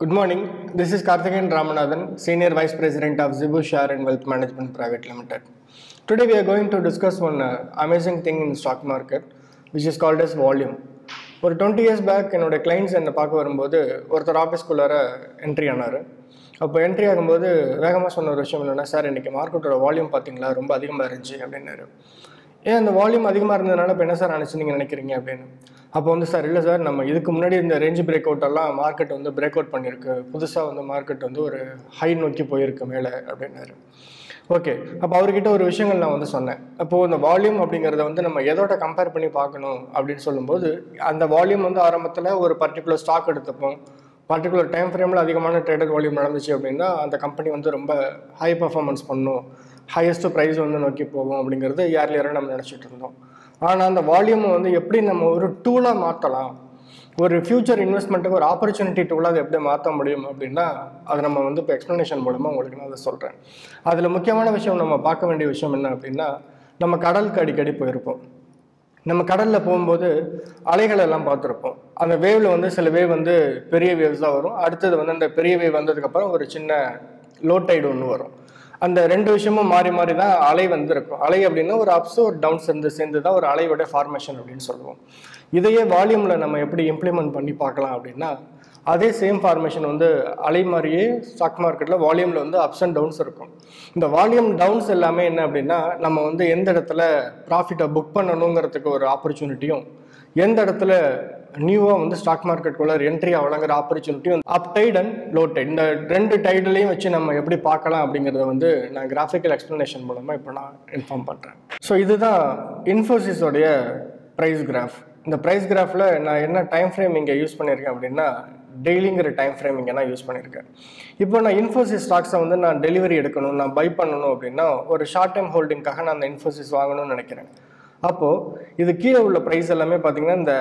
Good morning. This is Karthikeyan Ramanathan, Senior Vice President of Zibu Share and Wealth Management Private Limited. Today we are going to discuss one uh, amazing thing in stock market, which is called as volume. ஒரு twenty years back என்னோட clients என்னை பார்க்க வரும்போது ஒருத்தர் ஆஃபீஸ்க்குள்ளார entry ஆனார் அப்போ entry ஆகும்போது வேகமாக சொன்ன ஒரு விஷயம் என்னென்னா சார் இன்றைக்கி மார்க்கெட்டோட வால்யூம் பார்த்தீங்களா ரொம்ப அதிகமாக இருந்துச்சு அப்படின்னாரு ஏன் அந்த வால்யூம் அதிகமாக இருந்ததுனால இப்போ என்ன சார் நினச்சி நீங்கள் நினைக்கிறீங்க அப்படின்னு அப்போ வந்து சார் இல்லை சார் நம்ம இதுக்கு முன்னாடி இந்த ரேஞ்ச் பிரேக் அவுட் எல்லாம் மார்க்கெட் வந்து பிரேக் அவுட் பண்ணியிருக்கு புதுசாக வந்து மார்க்கெட் வந்து ஒரு ஹை நோக்கி போயிருக்கு மேலே அப்படின்னாரு ஓகே அப்போ அவர்கிட்ட ஒரு விஷயங்கள் நான் வந்து சொன்னேன் அப்போது இந்த வால்யூம் அப்படிங்கிறத வந்து நம்ம எதோட கம்பேர் பண்ணி பார்க்கணும் அப்படின்னு சொல்லும்போது அந்த வால்யூம் வந்து ஆரம்பத்தில் ஒரு பர்டிகுலர் ஸ்டாக் எடுத்துப்போம் பர்டிகுலர் டைம் ஃப்ரேமில் அதிகமான ட்ரேடர் வால்யூம் நடந்துச்சு அப்படின்னா அந்த கம்பெனி வந்து ரொம்ப ஹை பர்ஃபார்மன்ஸ் பண்ணும் ஹையஸ்ட் ப்ரைஸ் வந்து நோக்கி போகும் அப்படிங்கிறது யார் யாரும் நம்ம நினச்சிட்டு இருந்தோம் ஆனால் அந்த வால்யூமை வந்து எப்படி நம்ம ஒரு டூலாக மாற்றலாம் ஒரு ஃப்யூச்சர் இன்வெஸ்ட்மெண்ட்டுக்கு ஒரு ஆப்பர்ச்சுனிட்டி டூலாக அதை எப்படி மாற்ற முடியும் அப்படின்னா அதை நம்ம வந்து இப்போ எக்ஸ்ப்ளனேஷன் மூலமாக உங்களுக்கு நான் அதை சொல்கிறேன் அதில் முக்கியமான விஷயம் நம்ம பார்க்க வேண்டிய விஷயம் என்ன அப்படின்னா நம்ம கடலுக்கு அடிக்கடி போயிருப்போம் நம்ம கடலில் போகும்போது அலைகள் எல்லாம் பார்த்துருப்போம் அந்த வேவில் வந்து சில வேவ் வந்து பெரிய வேவ்ஸ் தான் வரும் அடுத்தது வந்து அந்த பெரிய வேவ் வந்ததுக்கப்புறம் ஒரு சின்ன லோ டைடு ஒன்று வரும் அந்த ரெண்டு விஷயமும் மாறி மாறி தான் அலை வந்து இருக்கும் அலை அப்படின்னா ஒரு அப்ஸ் ஒரு டவுன் சேர்ந்து சேர்ந்து தான் ஒரு அலையோட ஃபார்மேஷன் அப்படின்னு சொல்லுவோம் இதையே வால்யூமில் நம்ம எப்படி இம்ப்ளிமெண்ட் பண்ணி பார்க்கலாம் அப்படின்னா அதே சேம் ஃபார்மேஷன் வந்து அலை மாதிரியே ஸ்டாக் மார்க்கெட்டில் வால்யூமில் வந்து அப்ஸ் அண்ட் டவுன்ஸ் இருக்கும் இந்த வால்யூம் டவுன்ஸ் எல்லாமே என்ன அப்படின்னா நம்ம வந்து எந்த இடத்துல ப்ராஃபிட்டை புக் பண்ணணுங்கிறதுக்கு ஒரு ஆப்பர்ச்சுனிட்டியும் எந்த இடத்துல நியூவாக வந்து ஸ்டாக் மார்க்கெட்டுக்குள்ள என்ட்ரியாக வழங்குற ஆப்பர்ச்சுனிட்டியும் up tide and low tide இந்த ரெண்டு டைட்லையும் வச்சு நம்ம எப்படி பார்க்கலாம் அப்படிங்கிறத வந்து நான் கிராஃபிக்கல் எக்ஸ்ப்ளனேஷன் மூலமாக இப்போ நான் இன்ஃபார்ம் பண்ணுறேன் ஸோ இதுதான் இன்ஃபோசிஸோடைய ப்ரைஸ் கிராஃப் இந்த ப்ரைஸ் கிராஃபில் நான் என்ன டைம் ஃப்ரேம் இங்கே யூஸ் பண்ணியிருக்கேன் அப்படின்னா டெய்லிங்கிற டைம் ஃப்ரேம் இங்கே நான் யூஸ் பண்ணியிருக்கேன் இப்போ நான் இன்ஃபோசிஸ் ஸ்டாக்ஸை வந்து நான் டெலிவரி எடுக்கணும் நான் பை பண்ணணும் அப்படின்னா ஒரு ஷார்ட் டைம் ஹோல்டிங்காக நான் அந்த இன்ஃபோசிஸ் வாங்கணும்னு நினைக்கிறேன் அப்போது இது கீழே உள்ள ப்ரைஸ் எல்லாமே பார்த்தீங்கன்னா இந்த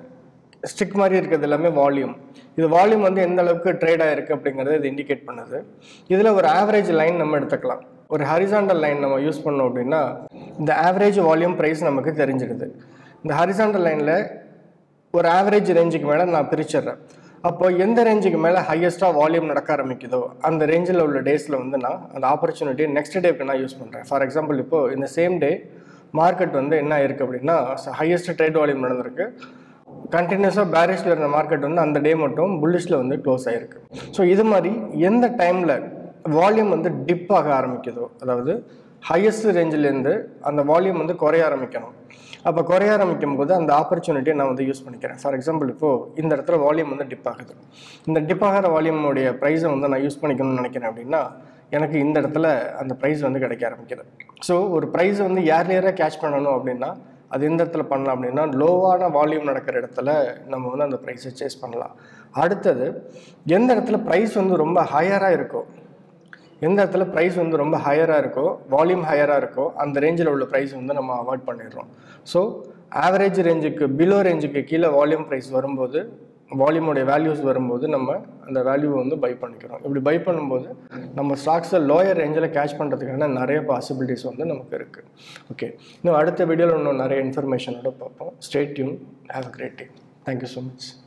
ஸ்டிக் மாதிரி இருக்கிறது எல்லாமே வால்யூம் இது வால்யூம் வந்து எந்த அளவுக்கு ட்ரேட் ஆகிருக்கு அப்படிங்கிறத இது இண்டிகேட் பண்ணுது இதில் ஒரு ஆவரேஜ் லைன் நம்ம எடுத்துக்கலாம் ஒரு ஹரிசாண்டல் லைன் நம்ம யூஸ் பண்ணோம் அப்படின்னா இந்த ஆவரேஜ் வால்யூம் ப்ரைஸ் நமக்கு தெரிஞ்சிடுது இந்த ஹரிசாண்டல் லைனில் ஒரு ஆவரேஜ் ரேஞ்சுக்கு மேலே நான் பிரிச்சிடுறேன் அப்போ எந்த ரேஞ்சுக்கு மேலே ஹையஸ்ட்டாக வால்யூம் நடக்க ஆரம்பிக்குதோ அந்த ரேஞ்சில் உள்ள டேஸில் வந்து நான் அந்த ஆப்பர்ச்சுனிட்டி நெக்ஸ்ட் டேக்கு நான் யூஸ் பண்ணுறேன் ஃபார் எக்ஸாம்பிள் இப்போது இந்த சேம் டே மார்க்கெட் வந்து என்ன இருக்குது அப்படின்னா ஹையஸ்ட் ட்ரேட் வால்யூம் நடந்திருக்கு கண்டினியூஸாக பேரிஷில் இருந்த மார்க்கெட் வந்து அந்த டே மட்டும் புல்லிஷில் வந்து க்ளோஸ் ஆகிருக்கு ஸோ இது மாதிரி எந்த டைமில் வால்யூம் வந்து டிப் ஆக ஆரம்பிக்குதோ அதாவது ஹையஸ்ட் ரேஞ்சிலேருந்து அந்த வால்யூம் வந்து குறைய ஆரம்பிக்கணும் அப்போ குறைய ஆரம்பிக்கும் போது அந்த ஆப்பர்ச்சுனிட்டியை நான் வந்து யூஸ் பண்ணிக்கிறேன் ஃபார் எக்ஸாம்பிள் இப்போது இந்த இடத்துல வால்யூம் வந்து டிப் ஆகுது இந்த டிப் ஆகிற வால்யூமோடைய ப்ரைஸை வந்து நான் யூஸ் பண்ணிக்கணும்னு நினைக்கிறேன் அப்படின்னா எனக்கு இந்த இடத்துல அந்த ப்ரைஸ் வந்து கிடைக்க ஆரம்பிக்குது ஸோ ஒரு ப்ரைஸ் வந்து ஏர்லியராக கேட்ச் பண்ணணும் அப்படின்னா அது எந்த இடத்துல பண்ணலாம் அப்படின்னா லோவான வால்யூம் நடக்கிற இடத்துல நம்ம வந்து அந்த ப்ரைஸை சேஸ் பண்ணலாம் அடுத்தது எந்த இடத்துல ப்ரைஸ் வந்து ரொம்ப ஹையராக இருக்கோ எந்த இடத்துல ப்ரைஸ் வந்து ரொம்ப ஹையராக இருக்கோ வால்யூம் ஹையராக இருக்கோ அந்த ரேஞ்சில் உள்ள ப்ரைஸ் வந்து நம்ம அவாய்ட் பண்ணிடுறோம் ஸோ ஆவரேஜ் ரேஞ்சுக்கு பிலோ ரேஞ்சுக்கு கீழே வால்யூம் ப்ரைஸ் வரும்போது வால்யூமோடைய வேல்யூஸ் வரும்போது நம்ம அந்த வேல்யூவை வந்து பை பண்ணிக்கிறோம் இப்படி பை பண்ணும்போது நம்ம ஸ்டாக்ஸை லோயர் ரேஞ்சில் கேட்ச் பண்ணுறதுக்கான நிறைய பாசிபிலிட்டிஸ் வந்து நமக்கு இருக்குது ஓகே இன்னும் அடுத்த வீடியோவில் இன்னும் நிறைய இன்ஃபர்மேஷனோட பார்ப்போம் stay tuned have a great day thank you so much